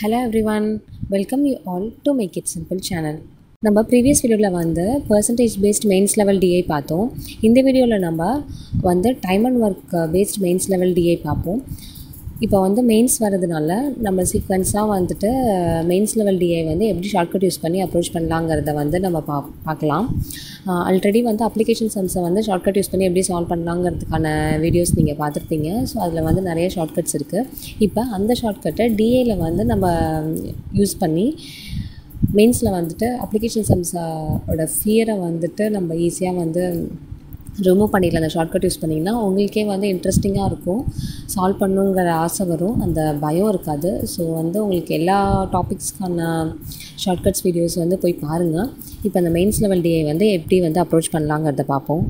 Hello everyone welcome you all to make it simple channel நம்ம previous வீடியோவில் வந்து percentage based mains level DI பார்த்தோம் இந்த வீடியோவில் நம்ம வந்து time and work based mains level DI பார்ப்போம் இப்போ வந்து மெயின்ஸ் வரதுனால நம்ம சீக்வன்ஸாக வந்துட்டு மெயின்ஸ் லெவல் டிஐ வந்து எப்படி ஷார்ட்கட் யூஸ் பண்ணி அப்ரோச் பண்ணலாங்கிறத வந்து நம்ம பா பார்க்கலாம் ஆல்ரெடி வந்து அப்ளிகேஷன் சம்ஸை வந்து ஷார்ட்கட் யூஸ் பண்ணி எப்படி சால்வ் பண்ணலாங்கிறதுக்கான வீடியோஸ் நீங்கள் பார்த்துருப்பீங்க ஸோ அதில் வந்து நிறைய ஷார்ட்கட்ஸ் இருக்குது இப்போ அந்த ஷார்ட்கட்டை டிஏயில் வந்து நம்ம யூஸ் பண்ணி மெயின்ஸில் வந்துட்டு அப்ளிகேஷன் சம்ஸோட ஃபியரை வந்துட்டு நம்ம ஈஸியாக வந்து ரிமூவ் பண்ணிடலாம் அந்த ஷார்ட்கட் யூஸ் பண்ணிங்கன்னா உங்களுக்கே வந்து இன்ட்ரெஸ்டிங்காக இருக்கும் சால்வ் பண்ணுங்கிற ஆசை வரும் அந்த பயம் இருக்காது ஸோ வந்து உங்களுக்கு எல்லா டாபிக்ஸ்க்கான ஷார்ட்கட்ஸ் வீடியோஸ் வந்து போய் பாருங்கள் இப்போ அந்த மெயின்ஸ் லெவல் டிஐ வந்து எப்படி வந்து அப்ரோச் பண்ணலாங்கிறத பார்ப்போம்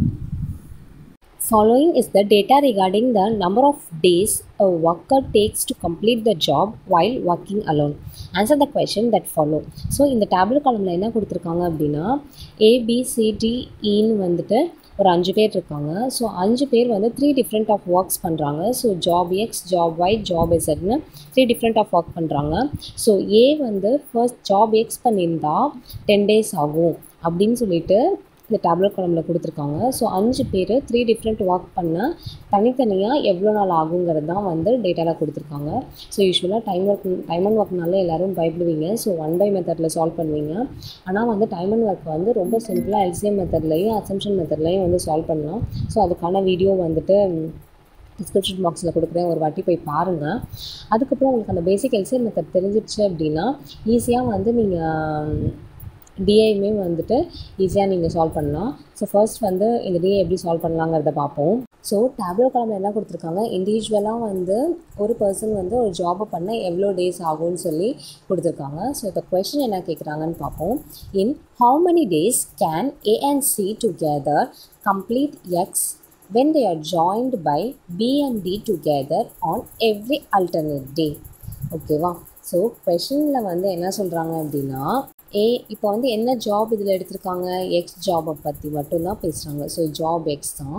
Following is the data regarding the number of days a worker takes to complete the job while working alone. Answer the question that follow. So இந்த டேப்லெட் காலமில் என்ன கொடுத்துருக்காங்க அப்படின்னா ஏபிசிடிஇன்னு வந்துட்டு ஒரு அஞ்சு பேர் இருக்காங்க ஸோ அஞ்சு பேர் வந்து த்ரீ டிஃப்ரெண்ட் ஆஃப் ஒர்க்ஸ் பண்ணுறாங்க so job X job Y job எஸ்ன்னு த்ரீ டிஃப்ரெண்ட் ஆஃப் ஒர்க் பண்ணுறாங்க ஸோ ஏ வந்து ஃபர்ஸ்ட் ஜாப் எக்ஸ் பண்ணியிருந்தா டென் டேஸ் ஆகும் அப்படின்னு சொல்லிட்டு இந்த டேப்லெட் காலமில் கொடுத்துருக்காங்க ஸோ அஞ்சு பேர் த்ரீ டிஃப்ரெண்ட் ஒர்க் பண்ண தனித்தனியாக எவ்வளோ நாள் ஆகுங்கிறது தான் வந்து டேட்டாவில் கொடுத்துருக்காங்க ஸோ யூஸ்வலாக டைம் ஒர்க் டைம் அண்ட் ஒர்க்னால எல்லோரும் பயப்படுவீங்க ஸோ ஒன் பை மெத்தடில் சால்வ் பண்ணுவீங்க ஆனால் வந்து டைம் அண்ட் ஒர்க் வந்து ரொம்ப சிம்பிளாக எல்சிஎம் மெத்தட்லையும் அசம்ஷன் மெத்தட்லையும் வந்து சால்வ் பண்ணலாம் ஸோ அதுக்கான வீடியோ வந்துட்டு டிஸ்கிரிப்ஷன் பாக்ஸில் கொடுக்குறேன் ஒரு வாட்டி போய் பாருங்கள் அதுக்கப்புறம் உங்களுக்கு அந்த பேசிக் எல்சிஎம் மெத்தட் தெரிஞ்சிடுச்சு அப்படின்னா ஈஸியாக வந்து நீங்கள் டிஐமே வந்துட்டு ஈஸியாக நீங்கள் சால்வ் பண்ணலாம் ஸோ ஃபர்ஸ்ட் வந்து இந்த டிஐ எப்படி சால்வ் பண்ணலாங்கிறத பார்ப்போம் ஸோ டேப்லோ காலமில் என்ன கொடுத்துருக்காங்க இண்டிவிஜுவலாக வந்து ஒரு பர்சன் வந்து ஒரு ஜாபை பண்ண எவ்வளோ டேஸ் ஆகும்னு சொல்லி கொடுத்துருக்காங்க ஸோ இந்த கொஷின் என்ன கேட்குறாங்கன்னு பார்ப்போம் in how many days can A and C together complete X when they are joined by B and D together on every alternate day ஓகேவா ஸோ கொஷனில் வந்து என்ன சொல்கிறாங்க அப்படின்னா ஏ இப்போ வந்து என்ன ஜாப் இதில் எடுத்திருக்காங்க எக்ஸ் ஜாபை பற்றி மட்டும்தான் பேசுகிறாங்க ஸோ ஜாப் எக்ஸ் தான்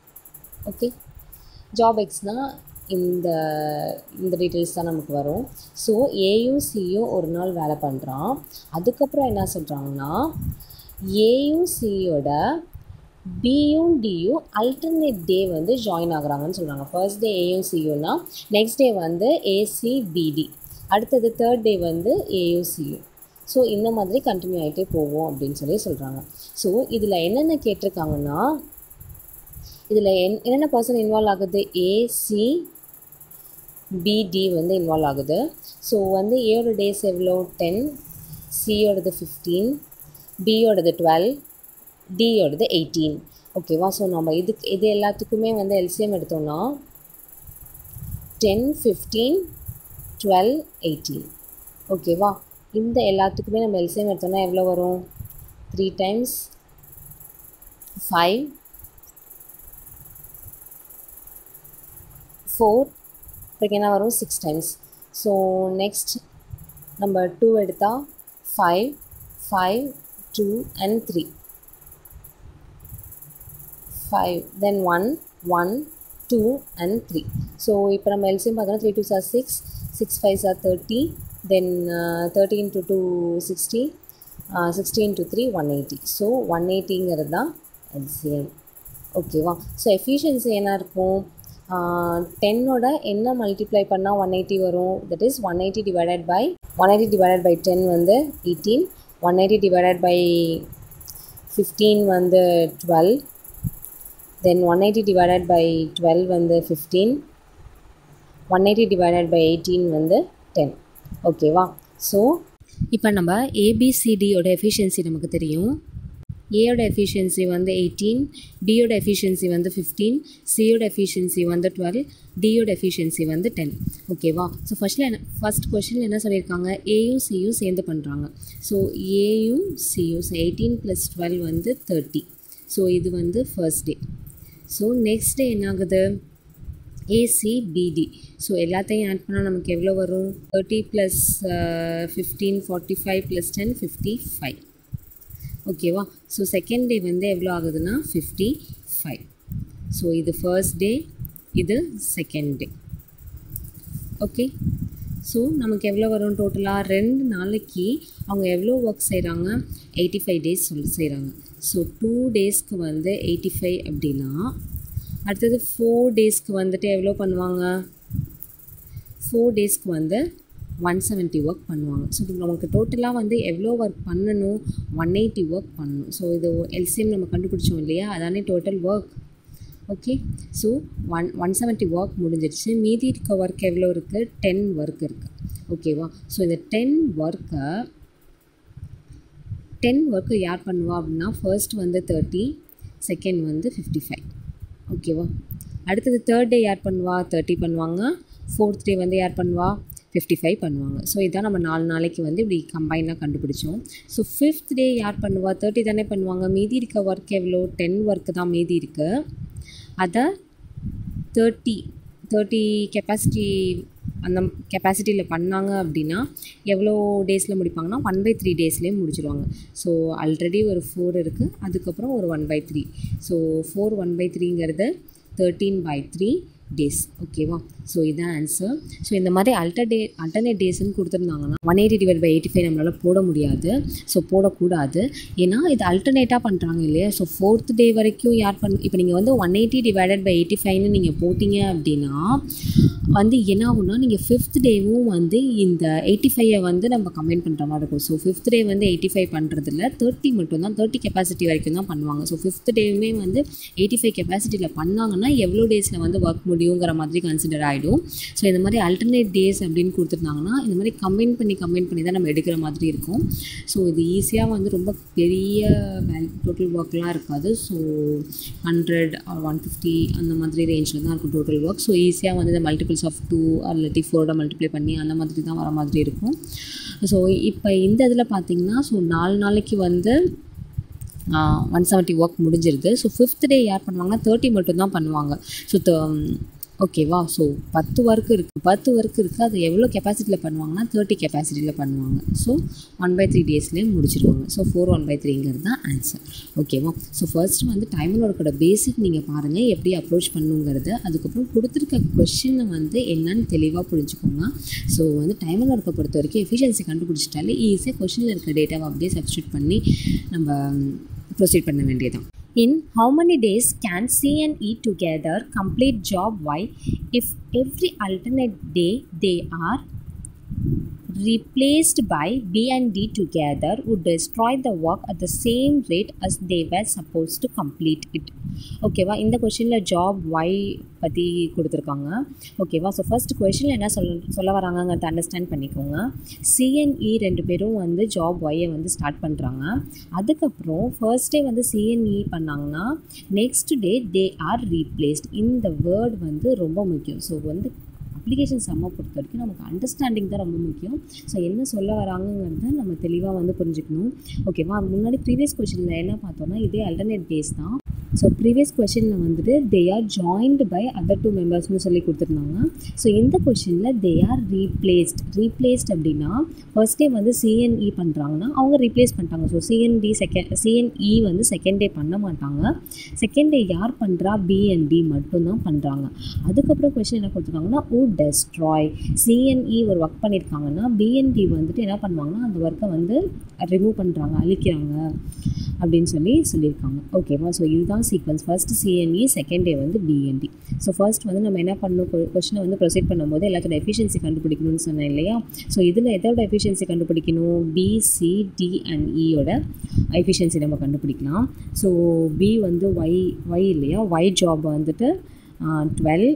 ஓகே ஜாப் எக்ஸ்னால் இந்த இந்த டீட்டெயில்ஸ் தான் நமக்கு வரும் ஸோ ஏயும் சியும் ஒரு நாள் வேலை பண்ணுறான் அதுக்கப்புறம் என்ன சொல்கிறாங்கன்னா ஏயும் சியோட பியும் டியும் அல்டர்னேட் டே வந்து ஜாயின் ஆகுறாங்கன்னு சொல்கிறாங்க ஃபர்ஸ்ட் டே ஏயும் சியுனா நெக்ஸ்ட் டே வந்து ஏசிபிடி அடுத்தது தேர்ட் டே வந்து ஏயுசியு ஸோ இந்த மாதிரி கண்டினியூ ஆகிட்டே போவோம் அப்படின்னு சொல்லி சொல்கிறாங்க ஸோ இதில் என்னென்ன கேட்டிருக்காங்கன்னா இதில் என் என்னென்ன பர்சன் இன்வால்வ் ஆகுது ஏசி பிடி வந்து இன்வால்வ் ஆகுது ஸோ வந்து ஏயோட டேஸ் எவ்வளோ டென் சியோடது ஃபிஃப்டீன் பியோடது டுவெல் டியோடது எயிட்டீன் ஓகேவா ஸோ நம்ம இதுக்கு இது எல்லாத்துக்குமே வந்து எல்சிஎம் எடுத்தோம்னா டென் ஃபிஃப்டீன் டுவெல் எயிட்டீன் ஓகேவா இந்த எல்லாத்துக்குமே நம்ம எல்சிஎம் எடுத்தோம்னா எவ்வளோ வரும் த்ரீ டைம்ஸ் ஃபைவ் ஃபோர் அப்புறம் என்ன வரும் சிக்ஸ் டைம்ஸ் ஸோ நெக்ஸ்ட் நம்ம டூ எடுத்தால் five five two and three five then one one two and three so இப்போ நம்ம எல்சிஎம் பார்த்தோன்னா three two sir six six five sir thirty then thirty into two sixty sixty into three one eighty so one எயிட்டிங்கிறது தான் LCM ஓகேவா so efficiency என்ன இருக்கும் டென்னோட என்ன multiply பண்ணால் ஒன் எயிட்டி வரும் that is one eighty divided by one eighty divided by ten வந்து eighteen one eighty divided by fifteen வந்து twelve then one eighty divided by twelve வந்து fifteen one eighty divided by eighteen வந்து ten ஓகேவா so இப்போ நம்ம ஏபிசிடியோட efficiency நமக்கு தெரியும் ஏயோட எஃபிஷியன்சி வந்து எயிட்டீன் பியோட எஃபிஷியன்சி வந்து ஃபிஃப்டீன் சியோட எஃபிஷியன்சி வந்து டுவெல் டியோட எஃபிஷியன்சி வந்து டென் ஓகேவா ஸோ ஃபஸ்ட்டில் என்ன ஃபஸ்ட் கொஷனில் என்ன சொல்லியிருக்காங்க ஏயும் சியும் சேர்ந்து பண்ணுறாங்க ஸோ ஏயும் சியும் ஸோ எயிட்டீன் ப்ளஸ் டுவெல் வந்து தேர்ட்டி ஸோ இது வந்து first day so next day என்ன ஆகுது ஏசிபிடி ஸோ எல்லாத்தையும் ஆட் பண்ணால் நமக்கு எவ்வளோ வரும் thirty plus fifteen forty five plus ten fifty five ஓகேவா ஸோ செகண்ட் டே வந்து எவ்வளோ ஆகுதுன்னா ஃபிஃப்டி ஃபைவ் ஸோ இது ஃபர்ஸ்ட் டே இது செகண்ட் டே ஓகே ஸோ நமக்கு எவ்வளோ வரும் டோட்டலாக ரெண்டு நாளைக்கு அவங்க எவ்வளோ ஒர்க் செய்கிறாங்க எயிட்டி ஃபைவ் டேஸ் சொல்லி செய்கிறாங்க ஸோ டூ டேஸ்க்கு வந்து எயிட்டி ஃபைவ் அப்படின்னா அடுத்தது ஃபோர் டேஸ்க்கு வந்துட்டு எவ்வளோ பண்ணுவாங்க ஃபோர் டேஸ்க்கு வந்து ஒன் செவன்ட்டி ஒர்க் பண்ணுவாங்க ஸோ நமக்கு டோட்டலாக வந்து எவ்வளோ ஒர்க் பண்ணணும் ஒன் எயிட்டி ஒர்க் பண்ணணும் ஸோ இது எல்சிஎம் நம்ம கண்டுபிடிச்சோம் இல்லையா அதானே total work okay so one one seventy work முடிஞ்சிடுச்சு மீதி இருக்க ஒர்க் எவ்வளோ இருக்குது டென் ஒர்க் இருக்குது ஓகேவா ஸோ இந்த டென் ஒர்க்கை டென் ஒர்க்கு யார் பண்ணுவா அப்படின்னா ஃபர்ஸ்ட் வந்து தேர்ட்டி செகண்ட் வந்து ஃபிஃப்டி ஃபைவ் ஓகேவா அடுத்தது தேர்ட் டே யார் பண்ணுவா தேர்ட்டி பண்ணுவாங்க ஃபோர்த் டே வந்து யார் பண்ணுவா ஃபிஃப்டி ஃபைவ் பண்ணுவாங்க ஸோ இதான் நம்ம நாலு நாளைக்கு வந்து இப்படி கம்பைனாக கண்டுபிடிச்சோம் ஸோ ஃபிஃப்த் டே யார் பண்ணுவா தேர்ட்டி தானே பண்ணுவாங்க மீதி இருக்க ஒர்க் எவ்வளோ டென் ஒர்க்கு தான் மீதி இருக்குது அதை தேர்ட்டி தேர்ட்டி கெப்பாசிட்டி அந்த கெப்பாசிட்டியில் பண்ணாங்க அப்படின்னா எவ்வளோ டேஸில் முடிப்பாங்கன்னா ஒன் பை த்ரீ டேஸ்லேயே முடிச்சிடுவாங்க ஸோ ஆல்ரெடி ஒரு ஃபோர் இருக்குது அதுக்கப்புறம் ஒரு one by three so four one by த்ரீங்கிறது தேர்ட்டீன் பை த்ரீ டேஸ் ஓகேவா ஸோ இதான் ஆன்சர் ஸோ இந்த மாதிரி அல்டர்டே அல்டர்னேட் டேஸ்ன்னு கொடுத்துருந்தாங்கன்னா one eighty divide by eighty five நம்மளால் போட முடியாது ஸோ போடக்கூடாது ஏன்னா இது அல்டர்னேட்டாக பண்ணுறாங்க இல்லையா ஸோ ஃபோர்த் டே வரைக்கும் யார் பண் இப்போ நீங்கள் வந்து one eighty divided by eighty ஃபைவ்னு நீங்கள் போட்டிங்க அப்படின்னா வந்து என்ன ஆகும்னா நீங்கள் ஃபிஃப்த் டேவும் வந்து இந்த எயிட்டி ஃபைவை வந்து நம்ம கம்பைன் பண்ணுற மாதிரி இருக்கும் ஸோ ஃபிஃப்த் டே வந்து எயிட்டி ஃபைவ் பண்ணுறதுல தேர்ட்டி மட்டும் தான் தேர்ட்டி கெப்பாசிட்டி வரைக்கும் தான் பண்ணுவாங்க ஸோ ஃபிஃப்த் டேவுமே வந்து எயிட்டி ஃபைவ் கெப்பாசிட்டியில் பண்ணாங்கன்னா எவ்வளோ டேஸில் வந்து ஒர்க் முடியுங்கிற மாதிரி கன்சிடர் ஆகிடும் ஸோ இந்த மாதிரி அல்டர்னேட் டேஸ் அப்படின்னு கொடுத்துருந்தாங்கன்னா இந்த மாதிரி கம்பைன் பண்ணி கம்பைன் பண்ணி தான் நம்ம எடுக்கிற மாதிரி இருக்கும் ஸோ இது ஈஸியாக வந்து ரொம்ப பெரிய வேல் டோட்டல் ஒர்க்லாம் இருக்காது ஸோ ஹண்ட்ரட் ஒன் ஃபிஃப்டி அந்த மாதிரி ரேஞ்சில் தான் இருக்கும் டோட்டல் ஒர்க் ஸோ ஈஸியாக வந்து இந்த மல்டிபிள்ஸ் ஆஃப் டூ இல்லாட்டி ஃபோரோட மல்டிப்ளை பண்ணி அந்த மாதிரி தான் வர மாதிரி இருக்கும் ஸோ இப்போ இந்த இதில் பார்த்தீங்கன்னா ஸோ நாலு நாளைக்கு வந்து ஒன் செவன்ட்டி ஒர்க் முடிஞ்சிருது ஸோ ஃபிஃப்த் டே யார் பண்ணுவாங்கன்னா தேர்ட்டி மட்டும் தான் பண்ணுவாங்க ஸோ ஓகேவா ஸோ பத்து ஒர்க் இருக்குது பத்து ஒர்க் இருக்குது அது எவ்வளோ கெப்பாசிட்டியில் பண்ணுவாங்கன்னா தேர்ட்டி கெப்பாசிட்டியில் பண்ணுவாங்க ஸோ ஒன் பை த்ரீ டேஸ்லேயே முடிச்சிருவாங்க ஸோ ஃபோர் ஒன் பை த்ரீங்கிறது தான் ஆன்சர் ஓகேவா ஸோ ஃபர்ஸ்ட் வந்து டைம் அண்ட் ஒர்க்கோட பேசிக் நீங்கள் பாருங்கள் எப்படி அப்ரோச் பண்ணுங்கிறது அதுக்கப்புறம் கொடுத்துருக்க கொஷினை வந்து என்னன்னு தெளிவாக புரிஞ்சுக்கோங்க ஸோ வந்து டைம் அண்ட் ஒர்க்கை பொறுத்த வரைக்கும் எஃபிஷியன்சி கண்டுபிடிச்சிட்டாலே ஈஸியாக கொஷினில் இருக்க டேட்டாவை அப்படியே சப்ஸ்டியூட் பண்ணி நம்ம ப்ரொசீட் பண்ண வேண்டியதான் In how many days can C and E together complete job Y if every alternate day they are replaced by B and D together would destroy the work at the same rate as they were supposed to complete it ஓகேவா இந்த கொஷினில் job Y பற்றி கொடுத்துருக்காங்க ஓகேவா so first கொஷினில் என்ன சொல்ல சொல்ல வராங்கங்கிறத அண்டர்ஸ்டாண்ட் பண்ணிக்கோங்க சிஎன்இ ரெண்டு பேரும் வந்து ஜாப் ஒய்யை வந்து ஸ்டார்ட் பண்ணுறாங்க அதுக்கப்புறம் ஃபர்ஸ்ட் டே வந்து சிஎன்இ பண்ணாங்கன்னா next day they are replaced இந்த வேர்ட் வந்து ரொம்ப முக்கியம் ஸோ வந்து அப்ளிகேஷன் செம்ம பொறுத்த வரைக்கும் நமக்கு அண்டர்ஸ்டாண்டிங் தான் ரொம்ப முக்கியம் ஸோ என்ன சொல்ல வராங்கங்கிறத நம்ம தெளிவாக வந்து புரிஞ்சுக்கணும் ஓகேவா முன்னாடி ப்ரீவியஸ் கொஷினில் என்ன பார்த்தோம்னா இதே அல்டர்னேட் டேஸ் தான் ஸோ ப்ரீவியஸ் கொஷினில் வந்துட்டு they are joined by other two மெம்பர்ஸ்னு சொல்லி கொடுத்துருந்தாங்க ஸோ இந்த கொஷினில் தே ஆர் ரீப்ளேஸ்ட் ரீப்ளேஸ்ட் அப்படின்னா ஃபர்ஸ்ட் டே வந்து சிஎன்இ பண்ணுறாங்கன்னா அவங்க ரீப்ளேஸ் பண்ணிட்டாங்க ஸோ சிஎன்டி செகண்ட் சிஎன்இ வந்து செகண்ட் டே பண்ண மாட்டாங்க செகண்ட் டே யார் பண்ணுறா பிஎன்டி மட்டும்தான் பண்ணுறாங்க அதுக்கப்புறம் கொஷின் என்ன கொடுத்துருக்காங்கன்னா ஊ டெஸ்ட்ராய் சிஎன்இ ஒரு ஒர்க் பண்ணியிருக்காங்கன்னா பிஎன்டி வந்துட்டு என்ன பண்ணுவாங்கன்னா அந்த ஒர்க்கை வந்து ரிமூவ் பண்ணுறாங்க அழிக்கிறாங்க அப்படின்னு சொல்லி சொல்லியிருக்காங்க ஓகேவா ஸோ இதுதான் sequence first C and E second day வந்து பிஎன்டி ஸோ ஃபர்ஸ்ட் வந்து நம்ம என்ன பண்ணணும் கொஷினை வந்து ப்ரொசீட் பண்ணும்போது எல்லாத்தோட எஃபிஷியன்சி கண்டுபிடிக்கணும்னு சொன்னேன் இல்லையா ஸோ இதில் எதோட எஃபிஷியன்சி கண்டுபிடிக்கணும் பி சி டி அண்ட் இயோட எஃபிஷியன்சி நம்ம கண்டுபிடிக்கலாம் ஸோ பி வந்து ஒய் ஒய் இல்லையா ஒய் ஜாப் வந்துட்டு டுவெல்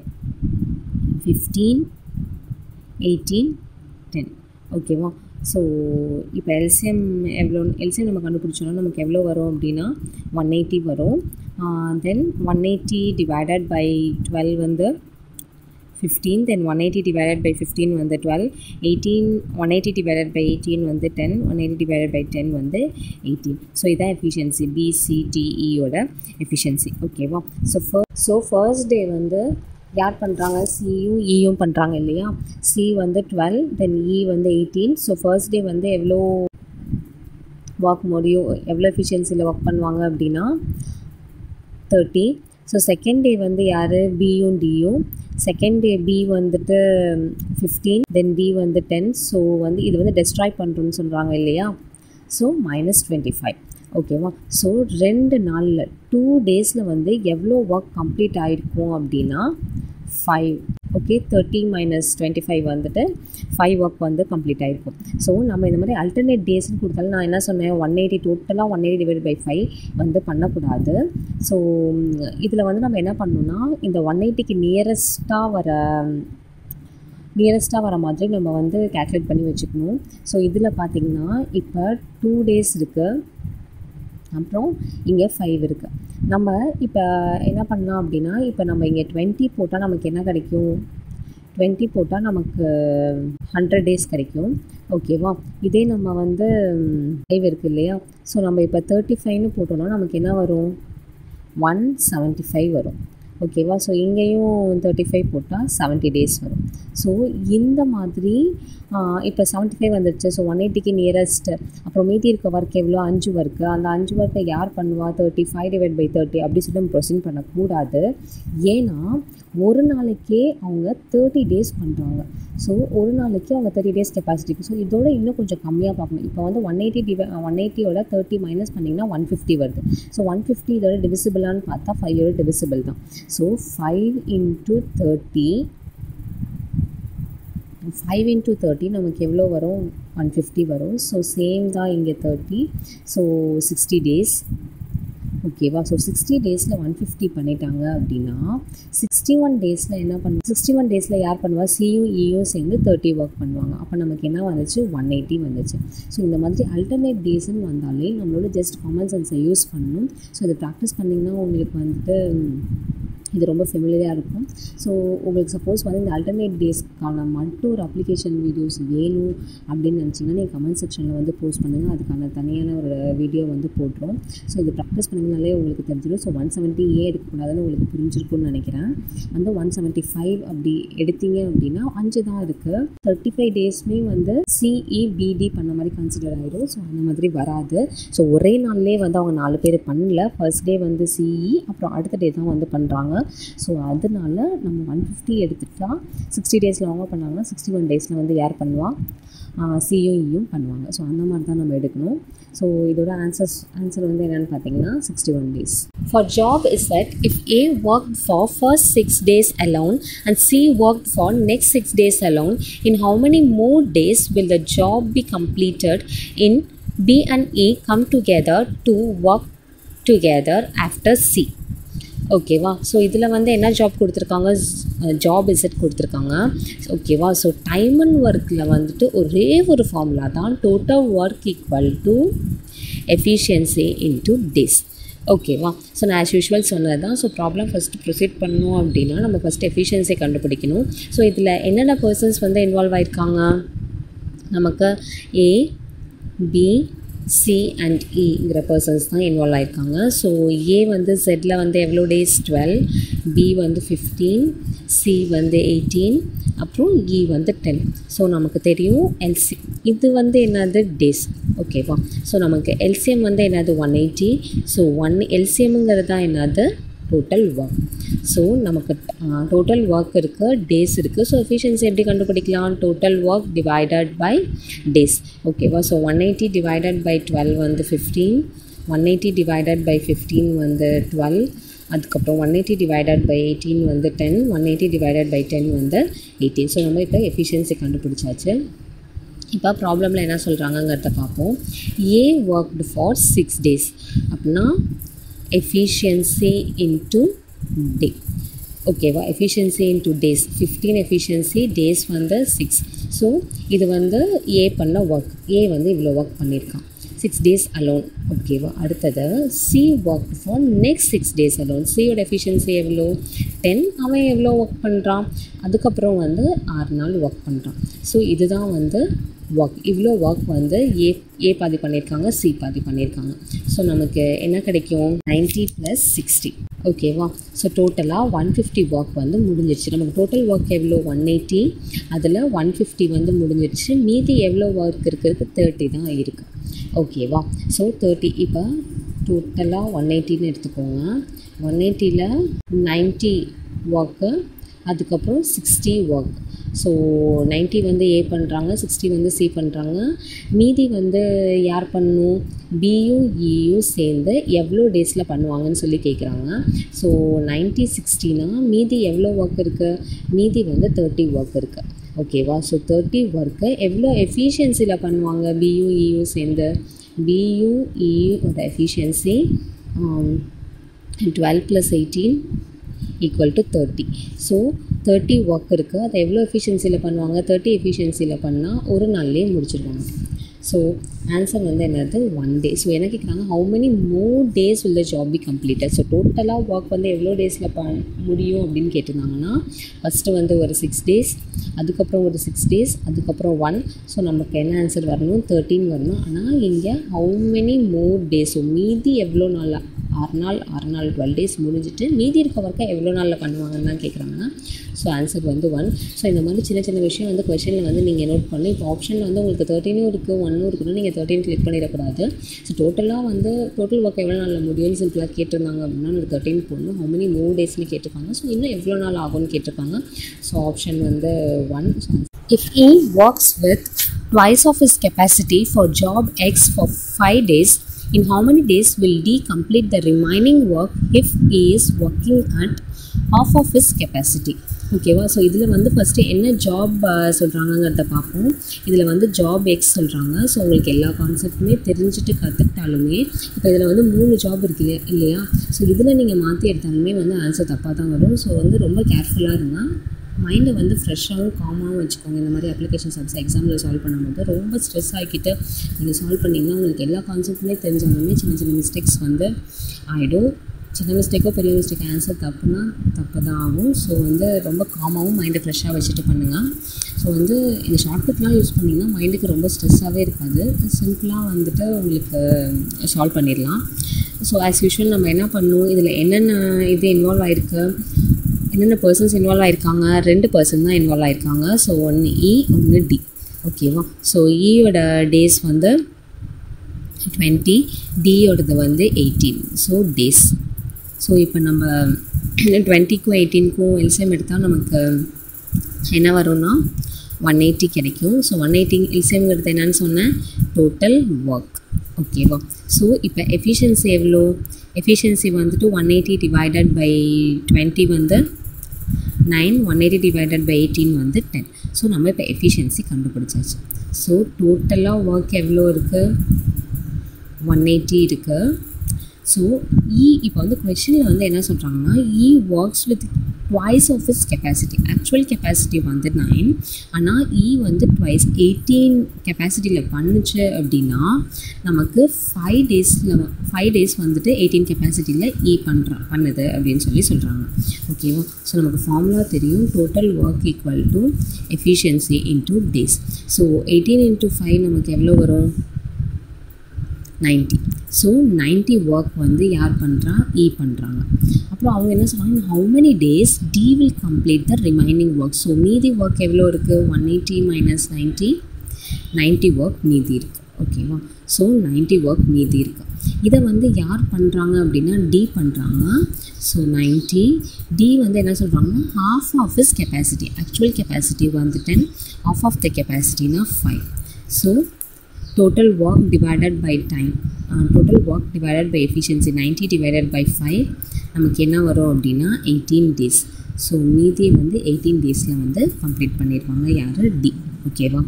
ஃபிஃப்டீன் எயிட்டீன் டென் ஓகேவா ஸோ இப்போ எல்சிஎம் எவ்வளோ எல்சிஎம் நம்ம கண்டுபிடிச்சோன்னா நமக்கு எவ்வளோ வரும் அப்படின்னா ஒன் எயிட்டி வரும் then one eighty divided by twelve வந்து fifteen then one eighty divided by fifteen வந்து twelve eighteen one eighty divided by eighteen வந்து ten one eighty divided by ten வந்து எயிட்டீன் ஸோ இதான் எஃபிஷியன்சி பிசிடிஇயோட efficiency ஓகேவா so first so first day வந்து யார் பண்ணுறாங்க சியும் இயும் பண்ணுறாங்க இல்லையா சி வந்து டுவெல் தென் இ வந்து எயிட்டீன் ஸோ ஃபர்ஸ்ட் டே வந்து எவ்வளோ ஒர்க் முடியும் எவ்வளோ எஃபிஷியன்சியில் ஒர்க் பண்ணுவாங்க அப்படின்னா தேர்ட்டி ஸோ செகண்ட் டே வந்து யார் பியும் டியும் செகண்ட் டே பி வந்துட்டு ஃபிஃப்டீன் தென் டி வந்து டென் ஸோ வந்து இது வந்து டெஸ்ட்ராய் பண்ணுறோன்னு சொல்கிறாங்க இல்லையா ஸோ மைனஸ் டுவெண்ட்டி ஃபைவ் ஓகேவா ஸோ ரெண்டு நாளில் டூ டேஸில் வந்து எவ்வளோ ஒர்க் கம்ப்ளீட் ஆகிருக்கும் அப்படின்னா five okay thirty minus twenty five வந்துட்டு ஃபைவ் ஒர்க் வந்து கம்ப்ளீட் ஆகிருக்கும் ஸோ நம்ம இந்த மாதிரி அல்டர்னேட் டேஸ்னு கொடுத்தாலும் நான் என்ன சொன்னேன் ஒன் எயிட்டி டோட்டலாக one eighty divide by five வந்து பண்ணக்கூடாது ஸோ இதில் வந்து நம்ம என்ன பண்ணணும்னா இந்த ஒன் எயிட்டிக்கு நியரஸ்ட்டாக வர நியரஸ்ட்டாக வர மாதிரி நம்ம வந்து கேல்குலேட் பண்ணி வச்சுக்கணும் ஸோ இதில் பார்த்திங்கன்னா இப்போ டூ டேஸ் இருக்குது அப்புறம் இங்கே ஃபைவ் இருக்குது நம்ம இப்போ என்ன பண்ணலாம் அப்படின்னா இப்போ நம்ம இங்கே டுவெண்ட்டி போட்டால் நமக்கு என்ன கிடைக்கும் டுவெண்ட்டி போட்டால் நமக்கு ஹண்ட்ரட் டேஸ் கிடைக்கும் ஓகேவா இதே நம்ம வந்து ஃபைவ் இருக்குது இல்லையா ஸோ நம்ம இப்போ தேர்ட்டி ஃபைவ்னு போட்டோம்னா நமக்கு என்ன வரும் ஒன் செவன்ட்டி ஃபைவ் வரும் ஓகேவா ஸோ இங்கேயும் தேர்ட்டி ஃபைவ் போட்டால் செவன்ட்டி டேஸ் வரும் ஸோ இந்த மாதிரி இப்போ செவன்ட்டி ஃபைவ் வந்துடுச்சு ஸோ ஒன் எயிட்டிக்கு நியரஸ்ட்டு அப்புறம் மீதி இருக்க ஒர்க் எவ்வளோ அஞ்சு ஒர்க்கு அந்த அஞ்சு ஒர்க்கை யார் பண்ணுவா thirty five divide by thirty அப்படி சொல்லி நம்ம ப்ரொசீட் பண்ணக்கூடாது ஏன்னா ஒரு நாளைக்கே அவங்க தேர்ட்டி டேஸ் பண்ணுறாங்க ஸோ ஒரு நாளைக்கு அவங்க தேர்ட்டி டேஸ் கெப்பாசிட்டி ஸோ இதோட இன்னும் கொஞ்சம் கம்மியாக பார்க்கணும் இப்போ வந்து ஒன் எயிட்டி டிவை ஒன் எயிட்டியோட தேர்ட்டி மைனஸ் பண்ணிங்கன்னா ஒன் ஃபிஃப்டி வருது ஸோ ஒன் ஃபிஃப்டி இதோட டிவிசிபிளான்னு பார்த்தா ஃபைவோட டிவிசிபிள் தான் so five into thirty five into thirty நமக்கு எவ்வளோ வரும் ஒன் ஃபிஃப்டி வரும் ஸோ சேம் தான் இங்கே தேர்ட்டி ஸோ சிக்ஸ்டி டேஸ் ஓகேவா ஸோ சிக்ஸ்டி டேஸில் ஒன் ஃபிஃப்டி பண்ணிட்டாங்க அப்படின்னா சிக்ஸ்டி ஒன் டேஸில் என்ன பண்ண சிக்ஸ்டி ஒன் டேஸில் யார் பண்ணுவா சியும் இயும் சேர்ந்து தேர்ட்டி ஒர்க் பண்ணுவாங்க அப்போ நமக்கு என்ன வந்துச்சு ஒன் எயிட்டி வந்துச்சு ஸோ இந்த மாதிரி அல்டர்னேட் டேஸ்ன்னு வந்தாலே நம்மளோட ஜஸ்ட் காமன் சென்ஸை யூஸ் பண்ணணும் ஸோ இதை ப்ராக்டிஸ் பண்ணிங்கன்னா உங்களுக்கு வந்துட்டு இது ரொம்ப ஃபெமிலியாக இருக்கும் ஸோ உங்களுக்கு சப்போஸ் வந்து இந்த அல்டர்னேட் டேஸ்க்கான மட்டும் ஒரு அப்ளிகேஷன் வீடியோஸ் வேணும் அப்படின்னு நினச்சிங்கன்னா நீங்கள் கமெண்ட் செக்ஷனில் வந்து போஸ்ட் பண்ணுங்கள் அதுக்கான தனியான ஒரு வீடியோ வந்து போட்டுரும் ஸோ இது ப்ராக்டிஸ் பண்ணிங்கனாலே உங்களுக்கு தெரிஞ்சிடும் ஸோ ஒன் செவன்ட்டி ஏன் எடுக்கக்கூடாதுன்னு உங்களுக்கு புரிஞ்சிருக்கும்னு நினைக்கிறேன் வந்து ஒன் செவன்ட்டி ஃபைவ் அப்படி எடுத்தீங்க அப்படின்னா அஞ்சு தான் இருக்குது தேர்ட்டி ஃபைவ் டேஸ்மே வந்து சிஇபிடி பண்ண மாதிரி கன்சிடர் ஆகிடும் ஸோ அந்த மாதிரி வராது ஸோ ஒரே நாள்லேயே வந்து அவங்க நாலு பேர் பண்ணல ஃபர்ஸ்ட் டே வந்து சிஇ அப்புறம் அடுத்த டே தான் வந்து பண்ணுறாங்க ஸோ அதனால நம்ம ஒன் ஃபிஃப்டி எடுத்துட்டா சிக்ஸ்டி டேஸில் அவங்க பண்ணாங்கன்னா சிக்ஸ்டி ஒன் டேஸில் வந்து யார் பண்ணுவா சியூஇயும் பண்ணுவாங்க ஸோ அந்த மாதிரி தான் நம்ம எடுக்கணும் ஸோ இதோட ஆன்சர்ஸ் ஆன்சர் வந்து என்னென்னு பார்த்தீங்கன்னா sixty one days For job is that if A worked for first six days alone and C worked for next six days alone, in how many more days will the job be completed in B and A come together to work together after C? ஓகேவா so இதில் வந்து என்ன job கொடுத்துருக்காங்க job Z கொடுத்துருக்காங்க ஓகேவா so time and ஒர்க்கில் வந்துட்டு ஒரே ஒரு ஃபார்முலா தான் total work equal to efficiency into days ஓகேவா ஸோ நான் ஆஸ் யூஷுவல் சொன்னது தான் ஸோ ப்ராப்ளம் ஃபஸ்ட்டு ப்ரொசீட் பண்ணோம் அப்படின்னா நம்ம ஃபஸ்ட் எஃபிஷியன்சி கண்டுபிடிக்கணும் ஸோ இதில் என்னென்ன பர்சன்ஸ் வந்து இன்வால்வ் ஆயிருக்காங்க நமக்கு ஏ பி சி அண்ட் இங்கிற பர்சன்ஸ் தான் இன்வால்வ் ஆயிருக்காங்க ஸோ ஏ வந்து செட்டில் வந்து எவ்வளோ டேஸ் டுவெல் பி வந்து ஃபிஃப்டீன் சி வந்து எயிட்டீன் அப்புறம் இ வந்து டென் ஸோ நமக்கு தெரியும் எல்சி இது வந்து என்னது டேஸ் ஓகேவா ஸோ நமக்கு எல்சிஎம் வந்து என்னது ஒன் எயிட்டி ஸோ ஒன் எல்சிஎம்ங்கிறது தான் என்னது டோட்டல் ஒர்க் ஸோ நமக்கு டோட்டல் ஒர்க் இருக்குது டேஸ் இருக்குது ஸோ எஃபிஷியன்சி எப்படி கண்டுபிடிக்கலாம் total work divided by days ஓகேவா so one eighty divided by twelve வந்து fifteen one eighty divided by fifteen வந்து டுவெல் அதுக்கப்புறம் one eighty divided by eighteen வந்து ten one eighty divided by ten வந்து eighteen so நம்ம இப்போ efficiency கண்டுபிடிச்சாச்சு இப்போ ப்ராப்ளமில் என்ன சொல்கிறாங்கங்கிறத பார்ப்போம் ஏ ஒர்க்டு ஃபார் சிக்ஸ் டேஸ் அப்படின்னா எஃபிஷியன்சி இன்ட்டு டே ஓகேவா efficiency into days fifteen efficiency days வந்து சிக்ஸ் ஸோ இது வந்து ஏ பண்ண ஒர்க் ஏ வந்து இவ்வளோ ஒர்க் பண்ணியிருக்கான் சிக்ஸ் டேஸ் அலோன் ஓகேவா அடுத்தது C work for next six days alone சியோட எஃபிஷியன்சி எவ்வளோ டென் அவன் எவ்வளோ ஒர்க் பண்ணுறான் அதுக்கப்புறம் வந்து ஆறு நாள் ஒர்க் பண்ணுறான் ஸோ இதுதான் வந்து ஒர்க் இவ்வளோ ஒர்க் வந்து ஏ ஏ பாதி பண்ணியிருக்காங்க சி பாதி பண்ணியிருக்காங்க ஸோ நமக்கு என்ன கிடைக்கும் நைன்ட்டி ப்ளஸ் சிக்ஸ்டி ஓகேவா ஸோ டோட்டலாக ஒன் ஃபிஃப்டி ஒர்க் வந்து முடிஞ்சிருச்சு நமக்கு டோட்டல் ஒர்க் எவ்வளோ ஒன் எயிட்டி அதில் ஒன் ஃபிஃப்டி வந்து முடிஞ்சிருச்சு மீதி எவ்வளோ ஒர்க் இருக்கிறதுக்கு தேர்ட்டி தான் இருக்குது ஓகேவா ஸோ தேர்ட்டி இப்போ டோட்டலாக ஒன் எயிட்டின்னு எடுத்துக்கோங்க ஒன் எயிட்டியில் நைன்ட்டி ஒர்க்கு அதுக்கப்புறம் சிக்ஸ்டி ஒர்க் ஸோ நைன்ட்டி வந்து ஏ பண்ணுறாங்க சிக்ஸ்டி வந்து சி பண்ணுறாங்க மீதி வந்து யார் பண்ணணும் பியும் இயும் சேர்ந்து எவ்வளோ டேஸில் பண்ணுவாங்கன்னு சொல்லி கேட்குறாங்க ஸோ நைன்ட்டி சிக்ஸ்டினா மீதி எவ்வளோ ஒர்க் இருக்குது மீதி வந்து தேர்ட்டி ஒர்க் இருக்குது ஓகேவா ஸோ தேர்ட்டி ஒர்க்கை எவ்வளோ எஃபிஷியன்சியில் பண்ணுவாங்க பியும் இயும் சேர்ந்து பியும் இயோட efficiency twelve plus eighteen equal to thirty so thirty work இருக்குது அதை எவ்வளோ எஃபிஷியன்சியில் பண்ணுவாங்க தேர்ட்டி எஃபிஷியன்சியில் பண்ணால் ஒரு நாள்லேயே முடிச்சிடுவாங்க ஸோ ஆன்சர் வந்து என்னது ஒன் டே ஸோ என்ன கேட்குறாங்க how many more days will the job be completed so டோட்டலாக ஒர்க் வந்து எவ்வளோ டேஸில் ப முடியும் அப்படின்னு கேட்டிருந்தாங்கன்னா ஃபஸ்ட்டு வந்து ஒரு சிக்ஸ் டேஸ் அதுக்கப்புறம் ஒரு சிக்ஸ் டேஸ் அதுக்கப்புறம் ஒன் ஸோ நமக்கு என்ன ஆன்சர் வரணும் தேர்ட்டின் வரணும் ஆனால் இங்கே how many more days so மீதி எவ்வளோ நாளாக ஆறு நாள் ஆறு நாள் டுவெல் டேஸ் முடிஞ்சிட்டு மீதி இருக்க ஒர்க்கை எவ்வளோ நாளில் பண்ணுவாங்கன்னு தான் கேட்குறாங்க ஸோ ஆன்சர் வந்து ஒன் ஸோ இந்த மாதிரி சின்ன சின்ன விஷயம் வந்து கொஷனில் வந்து நீங்கள் நோட் பண்ணி இப்போ ஆப்ஷனில் வந்து உங்களுக்கு தேர்ட்டினும் இருக்குது ஒன்னும் இருக்குன்னு நீங்கள் தேர்ட்டின் கிளிக் பண்ணிடக்கூடாது ஸோ டோட்டலாக வந்து டோட்டல் ஒர்க் எவ்வளோ நாளில் முடியும்னு சிம்பிளாக கேட்டிருந்தாங்க அப்படின்னா ஒரு தேர்ட்டின் போடணும் ஹவு மெனி மூணு டேஸ்னு கேட்டிருக்காங்க ஸோ இன்னும் எவ்வளோ நாள் ஆகும்னு கேட்டிருக்காங்க ஸோ ஆப்ஷன் வந்து one If E works with twice of his capacity for job X for 5 days, in how many days will D complete the remaining work if E is working at half of his capacity? ஓகேவா so இதில் வந்து first என்ன job சொல்கிறாங்கங்கிறத பார்ப்போம் இதில் வந்து job X சொல்கிறாங்க so உங்களுக்கு எல்லா கான்செப்ட்டுமே தெரிஞ்சுட்டு கற்றுக்கிட்டாலுமே இப்போ இதில் வந்து மூணு ஜாப் இருக்கு இல்லையா இல்லையா ஸோ இதில் நீங்கள் மாற்றி எடுத்தாலுமே வந்து ஆன்சர் தப்பாக தான் வரும் ஸோ வந்து ரொம்ப கேர்ஃபுல்லாக இருங்க மைண்டை வந்து ஃப்ரெஷ்ஷாகவும் காமாகவும் வச்சுக்கோங்க இந்த மாதிரி அப்ளிகேஷன் சப்ஸ் எக்ஸாமில் சால்வ் பண்ணும்போது ரொம்ப ஸ்ட்ரெஸ் ஆகிக்கிட்டு நீங்கள் சால்வ் பண்ணிங்கன்னா உங்களுக்கு எல்லா கான்செப்ட்டுமே தெரிஞ்சாலுமே சின்ன சின்ன மிஸ்டேக்ஸ் வந்து ஆகிடும் சின்ன மிஸ்டேக்கோ பெரிய மிஸ்டேக் ஆன்சர் தப்புனா தப்பு தான் ஆகும் ஸோ வந்து ரொம்ப காமாகவும் மைண்டை ஃப்ரெஷ்ஷாக வச்சுட்டு பண்ணுங்கள் ஸோ வந்து இந்த ஷார்ட்கட்லாம் யூஸ் பண்ணிங்கன்னா மைண்டுக்கு ரொம்ப ஸ்ட்ரெஸ்ஸாகவே இருக்காது சிம்பிளாக வந்துட்டு உங்களுக்கு சால்வ் பண்ணிடலாம் ஸோ ஆஸ் யூஷுவல் நம்ம என்ன பண்ணுவோம் இதில் என்னென்ன இது இன்வால்வ் ஆகிருக்கு என்னென்ன பர்சன்ஸ் இன்வால்வ் ஆகிருக்காங்க ரெண்டு பர்சன் தான் இன்வால்வ் ஆகிருக்காங்க ஸோ ஒன்று இ ஒன்று டி ஓகேவா ஸோ ஈயோட டேஸ் வந்து டுவெண்ட்டி டியோடது வந்து எயிட்டீன் ஸோ டேஸ் ஸோ இப்போ நம்ம டுவெண்ட்டிக்கும் எயிட்டீனுக்கும் எல்சிஎம் எடுத்தால் நமக்கு என்ன வரும்னா ஒன் எயிட்டி கிடைக்கும் ஸோ ஒன் எயிட்டி எல்சிஎம்ங்கிறது என்னன்னு சொன்னேன் டோட்டல் ஒர்க் ஓகேவா ஸோ இப்போ எஃபிஷியன்சி எவ்வளோ எஃபிஷியன்சி வந்துட்டு one eighty divided by twenty வந்து nine one eighty divided by eighteen வந்து டென் ஸோ நம்ம இப்போ எஃபிஷியன்சி கண்டுபிடிச்சாச்சு ஸோ டோட்டலாக ஒர்க் எவ்வளோ இருக்குது ஒன் எயிட்டி இருக்குது ஸோ இ இப்போ வந்து கொஷனில் வந்து என்ன சொல்கிறாங்கன்னா E works with twice of his capacity actual capacity வந்து நைன் ஆனால் இ வந்து ட்வைஸ் எயிட்டீன் கெப்பாசிட்டியில் பண்ணுச்சு அப்படின்னா நமக்கு ஃபைவ் டேஸில் ஃபைவ் டேஸ் வந்துட்டு எயிட்டீன் கெப்பாசிட்டியில் இ பண்ணுறா பண்ணுது அப்படின்னு சொல்லி சொல்கிறாங்க ஓகேவா ஸோ நமக்கு ஃபார்முலா தெரியும் total work equal to efficiency into days so eighteen into five நமக்கு எவ்வளோ வரும் நைன்ட்டி ஸோ நைன்ட்டி ஒர்க் வந்து யார் பண்ணுறா இ பண்ணுறாங்க அப்புறம் அவங்க என்ன சொல்கிறாங்க how many days D will complete the remaining work so மீதி ஒர்க் எவ்வளோ இருக்குது one eighty minus ninety ninety work மீதி இருக்குது ஓகேவா ஸோ நைன்ட்டி ஒர்க் மீதி இருக்குது இதை வந்து யார் பண்ணுறாங்க அப்படின்னா டி பண்ணுறாங்க ஸோ நைன்ட்டி டி வந்து என்ன சொல்கிறாங்கன்னா half of his capacity actual capacity வந்து டென் ஆஃப் ஆஃப் த கெப்பாசிட்டினா five so total work divided by time uh, total work divided by efficiency 90 divided by 5 நமக்கு என்ன வரும் அப்படின்னா எயிட்டீன் டேஸ் ஸோ மீதி வந்து எயிட்டீன் டேஸில் வந்து கம்ப்ளீட் பண்ணியிருப்பாங்க யார் டி ஓகேவா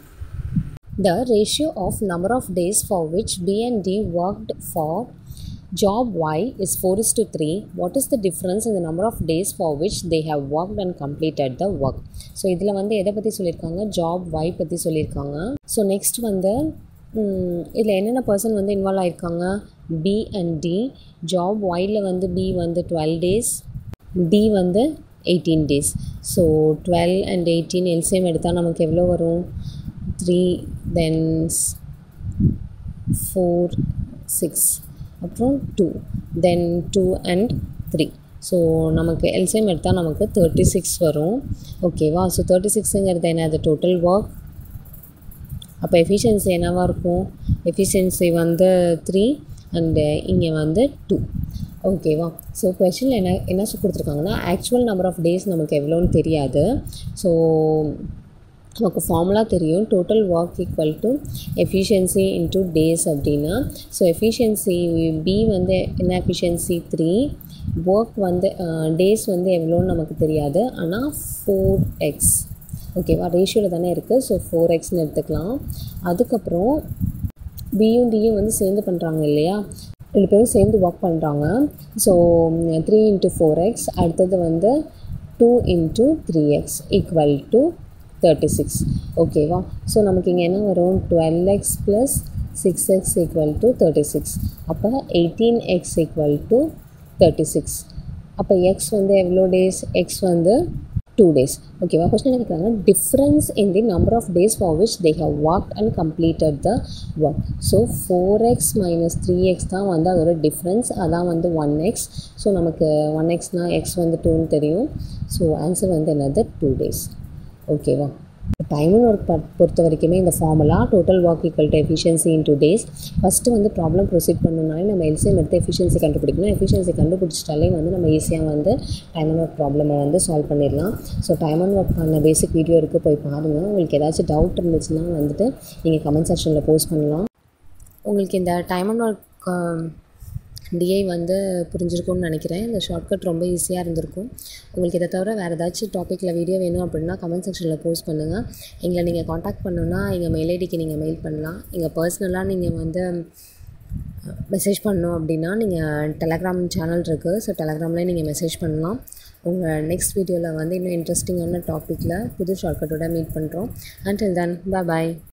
The ratio of number of days for which B and D worked for job Y is 4 is to 3. What is the difference in the number of days for which they have worked and completed the work? So இதில் வந்து எதை பற்றி சொல்லியிருக்காங்க job Y பற்றி சொல்லியிருக்காங்க so next வந்து இதில் என்னென்ன பர்சன் வந்து இன்வால்வ் ஆகிருக்காங்க B and D job while வந்து பி வந்து டுவெல் டேஸ் டி வந்து eighteen days so twelve and eighteen LCM எடுத்தால் நமக்கு எவ்வளோ வரும் த்ரீ தென் ஃபோர் சிக்ஸ் அப்புறம் two then two and three so நமக்கு எல்சிஎம் எடுத்தால் நமக்கு தேர்ட்டி சிக்ஸ் வரும் ஓகேவா ஸோ தேர்ட்டி சிக்ஸுங்கிறது என்ன அது டோட்டல் ஒர்க் அப்போ எஃபிஷியன்சி என்னவாக இருக்கும் எஃபிஷியன்சி வந்து த்ரீ அண்டு இங்கே வந்து டூ ஓகேவா ஸோ கொஷினில் என்ன என்ன கொடுத்துருக்காங்கன்னா ஆக்சுவல் நம்பர் ஆஃப் டேஸ் நமக்கு எவ்வளோன்னு தெரியாது ஸோ நமக்கு ஃபார்முலா தெரியும் total work equal to efficiency into days அப்படின்னா ஸோ எஃபிஷியன்சி பி வந்து என்ன எஃபிஷியன்சி த்ரீ ஒர்க் வந்து டேஸ் வந்து எவ்வளோன்னு நமக்கு தெரியாது ஆனால் ஃபோர் எக்ஸ் ஓகேவா ரேஷியோவில் தானே இருக்குது ஸோ ஃபோர் எக்ஸ்னு எடுத்துக்கலாம் அதுக்கப்புறம் பியும் டியும் வந்து சேர்ந்து பண்ணுறாங்க இல்லையா ரெண்டு பேரும் சேர்ந்து ஒர்க் பண்ணுறாங்க so three into four x அடுத்தது வந்து two into three x equal to thirty six ஓகேவா ஸோ நமக்கு இங்கே என்ன வரும் twelve x plus six x equal to thirty six அப்போ eighteen x equal to thirty six அப்போ எக்ஸ் வந்து எவ்வளோ டேஸ் எக்ஸ் வந்து டூ டேஸ் ஓகேவா கொஸ்டின் என்ன கேட்குறாங்க difference in the number of days for which they have work and completed the work so four x minus three x தான் வந்து அதோட டிஃப்ரென்ஸ் அதான் வந்து ஒன் எக்ஸ் ஸோ நமக்கு ஒன் எக்ஸ்னால் எக்ஸ் வந்து டூன்னு தெரியும் ஸோ ஆன்சர் வந்து என்னது டூ டேஸ் ஓகேவா டைம் அண்ட் ஒர்க் பொறுத்த வரைக்குமே இந்த formula total work equal to efficiency in two days first வந்து ப்ராப்ளம் ப்ரொசீட் பண்ணணும்னாலே நம்ம எல்சிஎம் எடுத்து எஃபிஷியன்சி கண்டுபிடிக்கணும் எஃபிஷியன்சி கண்டுபிடிச்சிட்டாலே வந்து நம்ம ஈஸியாக வந்து டைம் அண்ட் ஒர்க் ப்ராப்ளமை வந்து சால்வ் பண்ணிடலாம் ஸோ டைம் அண்ட் ஒர்க் பண்ண பேசிக் வீடியோ இருக்குது போய் பாருங்கள் உங்களுக்கு ஏதாச்சும் டவுட் இருந்துச்சுன்னா வந்துட்டு நீங்கள் கமெண்ட் செக்ஷனில் போஸ்ட் பண்ணலாம் உங்களுக்கு இந்த டைம் அண்ட் ஒர்க் டிஐ வந்து புரிஞ்சிருக்கும்னு நினைக்கிறேன் இந்த ஷார்ட்கட் ரொம்ப ஈஸியாக இருந்திருக்கும் உங்களுக்கு இதை தவிர வேறு ஏதாச்சும் டாப்பிக்கில் வீடியோ வேணும் அப்படின்னா கமெண்ட் செக்ஷனில் போஸ்ட் பண்ணுங்கள் எங்களை நீங்கள் காண்டாக்ட் பண்ணணுன்னா எங்கள் மெயில் ஐடிக்கு நீங்கள் மெயில் பண்ணலாம் எங்கள் பர்சனலாக நீங்கள் வந்து மெசேஜ் பண்ணணும் அப்படின்னா நீங்கள் டெலகிராம் சேனல் இருக்குது ஸோ டெலகிராம்லேயே நீங்கள் மெசேஜ் பண்ணலாம் உங்கள் நெக்ஸ்ட் வீடியோவில் வந்து இன்னும் இன்ட்ரெஸ்டிங்கான டாப்பிக்கில் புது ஷார்ட்கட்டோட மீட் பண்ணுறோம் அண்டில் தென் பாய்